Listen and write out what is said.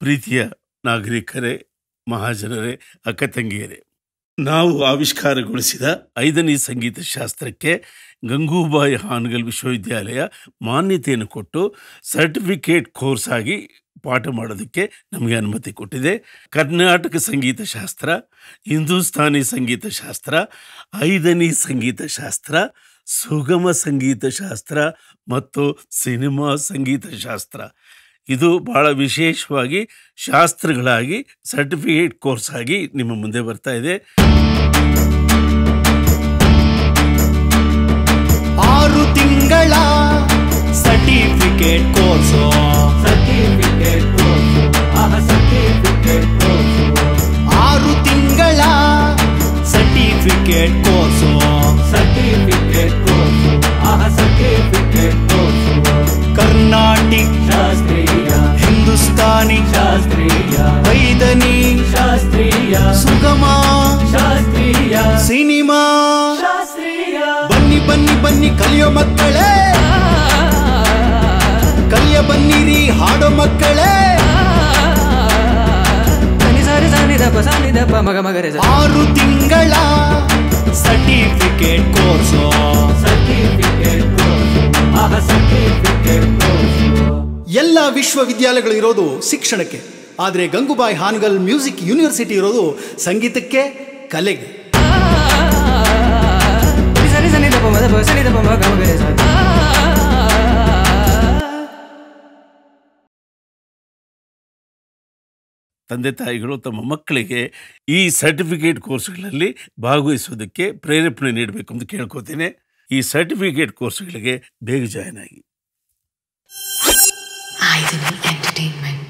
ಪ್ರೀತಿಯ ನಾಗರಿಕರೇ ಮಹಾಜನರೇ ಅಕ್ಕ ತಂಗಿಯರೇ ನಾವು ಆವಿಷ್ಕಾರಗೊಳಿಸಿದ ಐದನೇ ಸಂಗೀತ ಶಾಸ್ತ್ರಕ್ಕೆ ಗಂಗೂಬಾಯಿ ಹಾನಗಲ್ ವಿಶ್ವವಿದ್ಯಾಲಯ ಮಾನ್ಯತೆಯನ್ನು ಕೊಟ್ಟು ಸರ್ಟಿಫಿಕೇಟ್ ಕೋರ್ಸ್ ಆಗಿ ಪಾಠ ಮಾಡೋದಕ್ಕೆ ನಮಗೆ ಅನುಮತಿ ಕೊಟ್ಟಿದೆ ಕರ್ನಾಟಕ ಸಂಗೀತ ಶಾಸ್ತ್ರ ಹಿಂದೂಸ್ತಾನಿ ಸಂಗೀತ ಶಾಸ್ತ್ರ ಐದನೇ ಸಂಗೀತ ಶಾಸ್ತ್ರ ಸುಗಮ ಸಂಗೀತ ಶಾಸ್ತ್ರ ಮತ್ತು ಸಿನಿಮಾ ಸಂಗೀತ ಶಾಸ್ತ್ರ ಇದು ಬಹಳ ವಿಶೇಷವಾಗಿ ಶಾಸ್ತ್ರಗಳಾಗಿ ಸರ್ಟಿಫಿಕೇಟ್ ಕೋರ್ಸ್ ಆಗಿ ನಿಮ್ಮ ಮುಂದೆ ಬರ್ತಾ ಇದೆ ಆರು ತಿಂಗಳ ಸರ್ಟಿಫಿಕೇಟ್ ಕೋರ್ಸು ಸರ್ಟಿಫಿಕೇಟ್ ಕೋರ್ಸು ಆಹ ಸರ್ಟಿಫಿಕೇಟ್ ಕೋರ್ಸು ಆರು ತಿಂಗಳ ಸರ್ಟಿಫಿಕೇಟ್ ಕೋರ್ಸು ಸರ್ಟಿಫಿಕೇಟ್ ಕೋರ್ಸು ಆಹ ಸರ್ಟಿಫಿಕೇಟ್ ಕೋರ್ಸು ಕರ್ನಾಟಿಕ್ ಶಾಸ್ತ್ರೀಯ ಹಿಂದೂಸ್ತಾನಿ ಶಾಸ್ತ್ರೀಯ ವೈದನಿ ಶಾಸ್ತ್ರೀಯ ಸುಗಮ ಶಾಸ್ತ್ರೀಯ ಸಿನಿಮಾ ಶಾಸ್ತ್ರೀಯ ಬನ್ನಿ ಬನ್ನಿ ಬನ್ನಿ ಕಲಿಯೋ ಮಕ್ಕಳೇ ಕಲಿಯ ಬನ್ನಿರಿ ಹಾಡೋ ಮಕ್ಕಳೇ ಸನಿ ಸರಿ ಸನಿ ದಪ ಸನಿ ದಪ ಮಗ ಮಗರೆ ಆರು ತಿಂಗಳ ಸರ್ಟಿಫಿಕೇಟ್ ಕೋರ್ಸು ಸರ್ಟಿಫಿಕೇಟ್ ಕೋರ್ಸು ಆಹ ಸರ್ಟಿಫಿಕೇಟ್ ಕೋರ್ಸು ಎಲ್ಲ ವಿಶ್ವವಿದ್ಯಾಲಯಗಳು ಇರೋದು ಶಿಕ್ಷಣಕ್ಕೆ ಆದರೆ ಗಂಗೂಬಾಯಿ ಹಾನಗಲ್ ಮ್ಯೂಸಿಕ್ ಯೂನಿವರ್ಸಿಟಿ ಇರೋದು ಸಂಗೀತಕ್ಕೆ ಕಲೆಗೆ ಸರಿ ಸನಿ ದಪ ಮದ ಸನಿ ದಪ ಮಗ ಮಗರೆ ತಂದೆ ತಾಯಿಗಳು ತಮ್ಮ ಮಕ್ಕಳಿಗೆ ಈ ಸರ್ಟಿಫಿಕೇಟ್ ಕೋರ್ಸ್ಗಳಲ್ಲಿ ಭಾಗವಹಿಸೋದಕ್ಕೆ ಪ್ರೇರೇಪಣೆ ನೀಡಬೇಕು ಅಂತ ಕೇಳ್ಕೊತೇನೆ ಈ ಸರ್ಟಿಫಿಕೇಟ್ ಕೋರ್ಸ್ಗಳಿಗೆ ಬೇಗ ಜಾಯ್ನ್ ಆಗಿ Idol Entertainment.